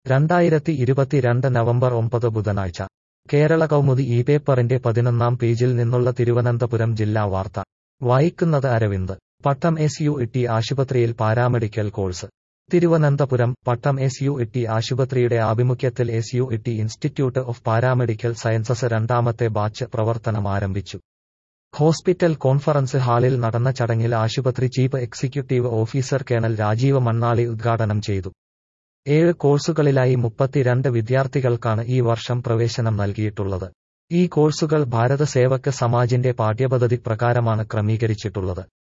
രണ്ടായിരത്തി ഇരുപത്തിരണ്ട് നവംബർ ഒമ്പത് ബുധനാഴ്ച കേരള കൗമുദി ഈ പേപ്പറിന്റെ പതിനൊന്നാം പേജിൽ നിന്നുള്ള തിരുവനന്തപുരം ജില്ലാ വാർത്ത വായിക്കുന്നത് Aravind Pattom S U T ആശുപത്രിയിൽ paramedical course Thiruvananthapuram Pattom S U T ആശുപത്രിയുടെ ആഭിമുഖ്യത്തിൽ S U T institute of paramedical sciences രണ്ടാമത്തെ ബാച്ച് പ്രവർത്തനം ആരംഭിച്ചു ഹോസ്പിറ്റൽ കോൺഫറൻസ് ഹാളിൽ നടന്ന ചടങ്ങിൽ ആശുപത്രി chief executive officer colonel Rajeev Mannali ഉദ്ഘാടനം ചെയ്തു ഏഴ് കോഴ്സുകളിലായി മുപ്പത്തിരണ്ട് വിദ്യാർത്ഥികൾക്കാണ് ഈ വർഷം പ്രവേശനം നൽകിയിട്ടുള്ളത് ഈ കോഴ്സുകൾ ഭാരത സേവക് സമാജിന്റെ പാഠ്യപദ്ധതി പ്രകാരമാണ് ക്രമീകരിച്ചിട്ടുള്ളത്